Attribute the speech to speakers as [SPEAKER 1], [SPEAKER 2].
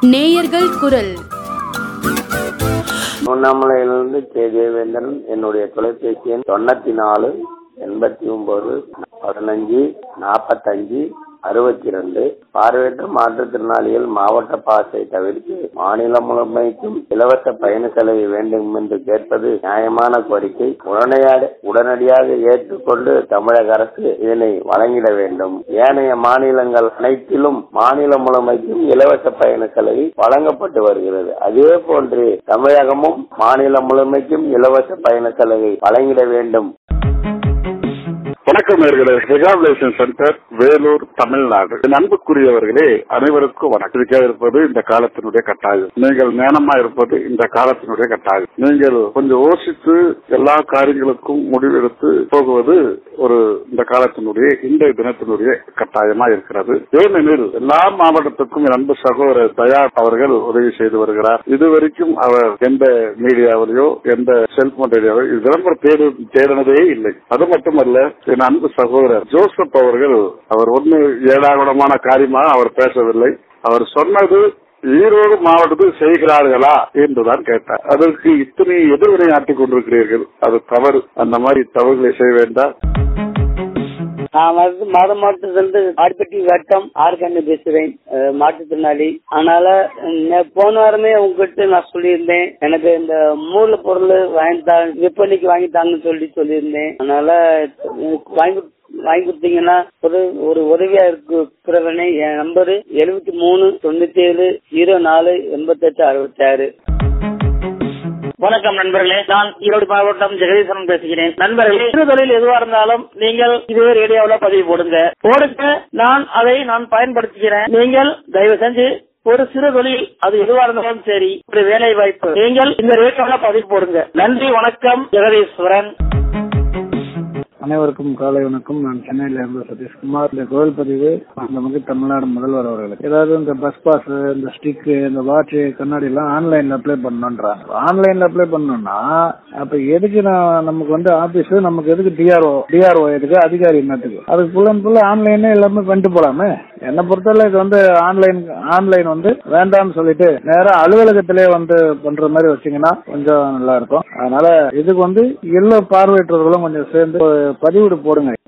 [SPEAKER 1] நேயர்கள் குரல்
[SPEAKER 2] திருவண்ணாமலையிலிருந்து கே தேவேந்திரன் என்னுடைய தொலைபேசி எண் தொண்ணூத்தி நாலு எண்பத்தி ஒன்பது பதினஞ்சு நாற்பத்தஞ்சு அறுபத்தி ரெண்டு பார்வையற்ற மாற்றுத்திறனாளிகள் மாவட்ட பாஸை தவிர்த்து மாநிலம் முழுமைக்கும் இலவச பயண செலவு வேண்டும் என்று கேட்பது நியாயமான கோரிக்கை உடனடியாக உடனடியாக ஏற்றுக்கொண்டு தமிழக அரசு இதனை வழங்கிட வேண்டும் ஏனைய மாநிலங்கள் அனைத்திலும் மாநிலம் முழுமைக்கும் இலவச பயண செலவு வழங்கப்பட்டு வருகிறது அதே போன்று தமிழகமும் மாநிலம் முழுமைக்கும் இலவச பயண செலவை வழங்கிட வேண்டும்
[SPEAKER 3] வணக்கம் நேர்களே ரிகாபிலேஷன் சென்டர் வேலூர் தமிழ்நாடு என் அன்புக்குரியவர்களே அனைவருக்கும் வணக்கம் இதுக்காக இருப்பது இந்த காலத்தினுடைய கட்டாயம் நீங்கள் ஞானமா இருப்பது இந்த காலத்தினுடைய கட்டாயம் நீங்கள் கொஞ்சம் யோசித்து எல்லா காரியங்களுக்கும் முடிவெடுத்து போகுவது ஒரு இந்த காலத்தினுடைய இந்த தினத்தினுடைய கட்டாயமா இருக்கிறது ஏனெனில் எல்லா மாவட்டத்துக்கும் என் அன்பு சகோதரர் தயா அவர்கள் உதவி செய்து வருகிறார் இதுவரைக்கும் அவர் எந்த மீடியாவிலேயோ எந்த செல்போன் ரேடியோவோ இது விளம்பரம் தேடு தேடினதே இல்லை அது மட்டுமல்ல என் அன்பு சகோதரர் ஜோசப் அவர்கள் அவர் ஒண்ணு ஏழாகுடமான காரியமாக அவர் பேசவில்லை அவர் சொன்னது ஈரோடு மாவட்டத்தில் செய்கிறார்களா என்றுதான் கேட்டார் அதற்கு இத்தனை எதிர்வினை ஆட்டிக் கொண்டிருக்கிறீர்கள் அது தவறு அந்த மாதிரி தவறுகளை செய்ய வேண்டாம்
[SPEAKER 4] நான் வந்து மத மாவட்டத்திலிருந்து ஆடிப்பட்டி வட்டம் ஆர்கன்னு பேசுறேன் அஹ், மாற்றுத்திறனாளி அதனால நே- போன வாரமே உங்ககிட்ட நான் சொல்லியிருந்தேன் எனக்கு இந்த மூல பொருள் வாங்கி தா விற்பனைக்கு வாங்கி தாங்கன்னு சொல்லி சொல்லியிருந்தேன் அதனால எனக்கு வாங்கி கொடு- வாங்கி கொடுத்தீங்கன்னா ஒரு ஒரு உதவியா இருக்கு பிறவனே என் நம்பரு எழுபத்தி மூணு தொண்ணூத்தி ஏழு ஜீரோ நாலு எண்பத்தெட்டு அறுபத்தி ஆறு
[SPEAKER 5] வணக்கம் நண்பர்களே நான் ஈரோடு மாவட்டம் ஜெகதீசன் பேசுகிறேன் நண்பர்களே சிறு தொழில் எதுவா இருந்தாலும் நீங்கள் இதே ரேடியோவில் பதிவு போடுங்க போடுங்க நான் அதை நான் பயன்படுத்துகிறேன் நீங்கள் தயவு செஞ்சு ஒரு சிறு தொழில் அது எதுவா இருந்தாலும் சரி ஒரு வேலை வாய்ப்பு நீங்கள் இந்த ரேடியோவில் பதிவு போடுங்க நன்றி வணக்கம் ஜெகதீஸ்வரன்
[SPEAKER 6] அனைவருக்கும் காலை வணக்கம் நான் சென்னையில இருந்து சதீஷ்குமார் இந்த கோவில் பதிவு நமக்கு தமிழ்நாடு முதல்வர் அவர்களுக்கு ஏதாவது இந்த பஸ் பாஸ் இந்த ஸ்டிக் இந்த வாட்ச் கண்ணாடி எல்லாம் ஆன்லைன்ல அப்ளை பண்ணணுன்றாங்க ஆன்லைன்ல அப்ளை பண்ணணும்னா அப்ப எதுக்கு நான் நமக்கு வந்து ஆபீஸ் நமக்கு எதுக்கு டிஆர்ஓ டிஆர்ஓ எதுக்கு அதிகாரி என்னத்துக்கு அதுக்கு ஃபுல் அண்ட் ஃபுல் ஆன்லைனே எல்லாமே பண்ணிட்டு போலாமே என்னை பொறுத்தவரை இது வந்து ஆன்லைன் ஆன்லைன் வந்து வேண்டாம்னு சொல்லிட்டு நேரா அலுவலகத்திலே வந்து பண்ற மாதிரி வச்சீங்கன்னா கொஞ்சம் நல்லா இருக்கும் அதனால இதுக்கு வந்து எல்லா பார்வையற்றவர்களும் கொஞ்சம் சேர்ந்து பதிவிடு போடுங்க